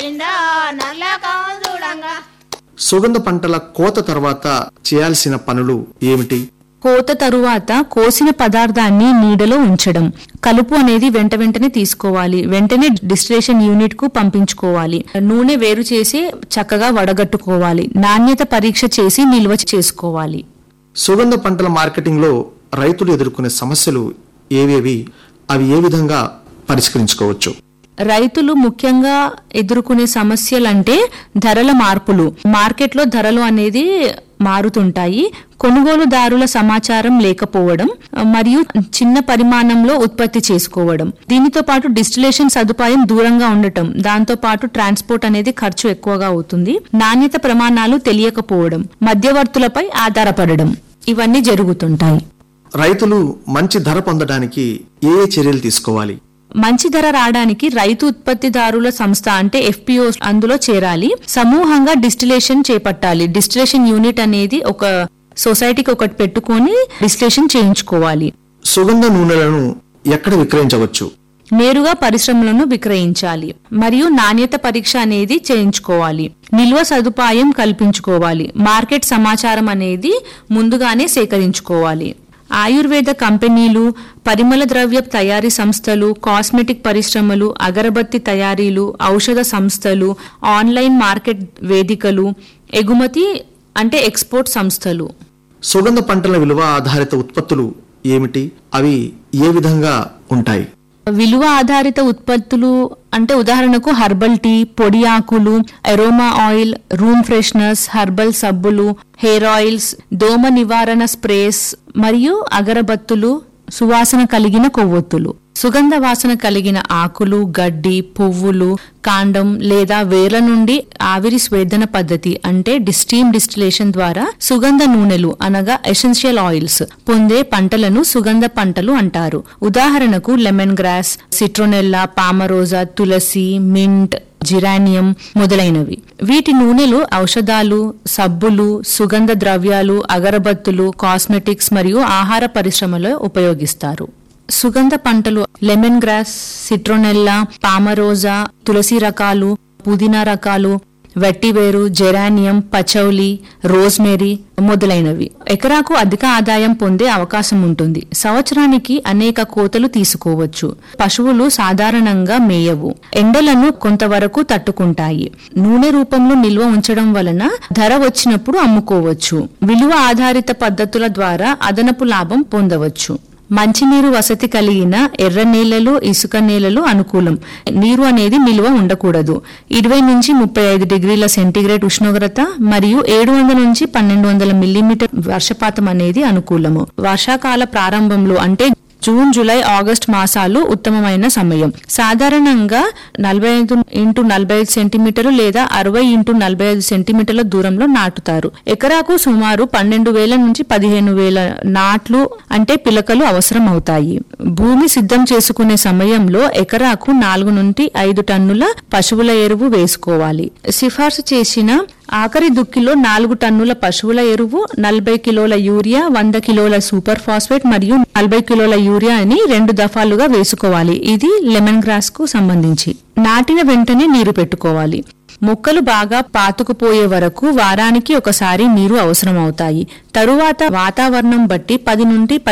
నిండా నల్ల చూడంగా సుగంధ పంటల కోత తర్వాత చేయాల్సిన పనులు ఏమిటి కోత తరువాత కోసిన పదార్థాన్ని నీడలో ఉంచడం కలుపు అనేది వెంట వెంటనే తీసుకోవాలి వెంటనే డిస్టిలేషన్ యూనిట్ కు పంపించుకోవాలి నూనె వేరు చేసి చక్కగా వడగట్టుకోవాలి నాణ్యత పరీక్ష చేసి నిల్వ చేసుకోవాలి సుగంధ పంటల మార్కెటింగ్లో రైతులు ఎదుర్కొనే సమస్యలు ఏవేవి అవి ఏ విధంగా పరిష్కరించుకోవచ్చు రైతులు ముఖ్యంగా ఎదుర్కొనే సమస్యలంటే ధరల మార్పులు మార్కెట్లో ధరలు అనేది మారుతుంటాయి కొనుగోలుదారుల సమాచారం లేకపోవడం మరియు చిన్న పరిమాణంలో ఉత్పత్తి చేసుకోవడం దీనితో పాటు డిస్టిలేషన్ సదుపాయం దూరంగా ఉండటం దాంతో పాటు ట్రాన్స్పోర్ట్ అనేది ఖర్చు ఎక్కువగా అవుతుంది నాణ్యత ప్రమాణాలు తెలియకపోవడం మధ్యవర్తులపై ఆధారపడడం ఇవన్నీ జరుగుతుంటాయి రైతులు మంచి ధర పొందడానికి ఏ ఏ చర్యలు తీసుకోవాలి మంచి ధర రావడానికి రైతు ఉత్పత్తిదారుల సంస్థ అంటే ఎఫ్పిఓ అందులో చేరాలి సమూహంగా డిస్టిలేషన్ చేపట్టాలి డిస్టిలేషన్ యూనిట్ అనేది ఒక సొసైటీకి ఒకటి పెట్టుకొని డిస్టిలేషన్ చేయించుకోవాలి సుగంధ నూనెలను ఎక్కడ విక్రయించవచ్చు నేరుగా పరిశ్రమలను విక్రయించాలి మరియు నాణ్యత పరీక్ష అనేది చేయించుకోవాలి నిల్వ సదుపాయం కల్పించుకోవాలి మార్కెట్ సమాచారం అనేది ముందుగానే సేకరించుకోవాలి ఆయుర్వేద కంపెనీలు పరిమళ ద్రవ్య తయారీ సంస్థలు కాస్మెటిక్ పరిశ్రమలు అగరబత్తి తయారీలు ఔషధ సంస్థలు ఆన్లైన్ మార్కెట్ వేదికలు ఎగుమతి అంటే ఎక్స్పోర్ట్ సంస్థలు సుగంధ పంటల విలువ ఆధారిత ఉత్పత్తులు ఏమిటి అవి ఏ విధంగా ఉంటాయి విలువ ఆధారిత ఉత్పత్తులు అంటే ఉదాహరణకు హర్బల్ టీ పొడి ఆకులు aroma oil room fresheners herbal సబ్బులు హెయిర్ ఆయిల్స్ దోమ నివారణ స్ప్రేస్ మరియు అగరబత్తులు సువాసన కలిగిన కొవ్వొత్తులు సుగంధ వాసన కలిగిన ఆకులు గడ్డి పువ్వులు కాండం లేదా వేర్ల నుండి ఆవిరి స్వేదన పద్ధతి అంటే డిస్టీమ్ డిస్టిలేషన్ ద్వారా సుగంధ నూనెలు అనగా ఎసెన్షియల్ ఆయిల్స్ పొందే పంటలను సుగంధ పంటలు అంటారు ఉదాహరణకు లెమన్ గ్రాస్ సిట్రోనెల్లా పామరోజా తులసి మింట్ జిరానియం మొదలైనవి వీటి నూనెలు ఔషధాలు సబ్బులు సుగంధ ద్రవ్యాలు అగరబత్తులు కాస్మెటిక్స్ మరియు ఆహార పరిశ్రమలో ఉపయోగిస్తారు సుగంధ పంటలు లెమన్ గ్రాస్ సిట్రోనెల్లా పామరోజా తులసి రకాలు పుదీనా రకాలు వెట్టివేరు జెరానియం పచౌలి రోజ్మెరీ మొదలైనవి ఎకరాకు అధిక ఆదాయం పొందే అవకాశం ఉంటుంది సంవత్సరానికి అనేక కోతలు తీసుకోవచ్చు పశువులు సాధారణంగా మేయవు ఎండలను కొంతవరకు తట్టుకుంటాయి నూనె రూపంలో నిల్వ ఉంచడం వలన ధర వచ్చినప్పుడు అమ్ముకోవచ్చు విలువ ఆధారిత పద్ధతుల ద్వారా అదనపు లాభం పొందవచ్చు మంచినీరు వసతి కలిగిన ఎర్ర నేలలు ఇసుక నేలలు అనుకూలం నీరు అనేది నిల్వ ఉండకూడదు ఇరవై నుంచి ముప్పై ఐదు డిగ్రీల సెంటీగ్రేడ్ ఉష్ణోగ్రత మరియు ఏడు వందల నుంచి పన్నెండు వందల మిల్లీమీటర్ వర్షపాతం అనేది అనుకూలము వర్షాకాల ప్రారంభంలో అంటే జూన్ జూలై ఆగస్ట్ మాసాలు ఉత్తమమైన సమయం సాధారణంగా నలభై ఐదు ఇంటూ నలభై ఐదు సెంటీమీటర్లు లేదా అరవై ఇంటూ నలభై ఐదు సెంటీమీటర్ల దూరంలో నాటుతారు ఎకరాకు సుమారు పన్నెండు వేల నుంచి పదిహేను వేల నాట్లు అంటే పిలకలు అవసరం అవుతాయి భూమి సిద్ధం చేసుకునే సమయంలో ఎకరాకు నాలుగు నుండి ఐదు టన్నుల పశువుల ఎరువు వేసుకోవాలి సిఫార్సు చేసిన ఆఖరి దుక్కిలో నాలుగు టన్నుల పశువుల ఎరువు నలభై కిలోల యూరియా వంద కిలోల సూపర్ ఫాస్ఫేట్ మరియు నలభై కిలోల యూరియా అని రెండు దఫాలుగా వేసుకోవాలి ఇది లెమన్ గ్రాస్ కు సంబంధించి నాటిన వెంటనే నీరు పెట్టుకోవాలి మొక్కలు బాగా పాతుకుపోయే వరకు వారానికి ఒకసారి నీరు అవసరం అవుతాయి తరువాత వాతావరణం బట్టి పది నుండి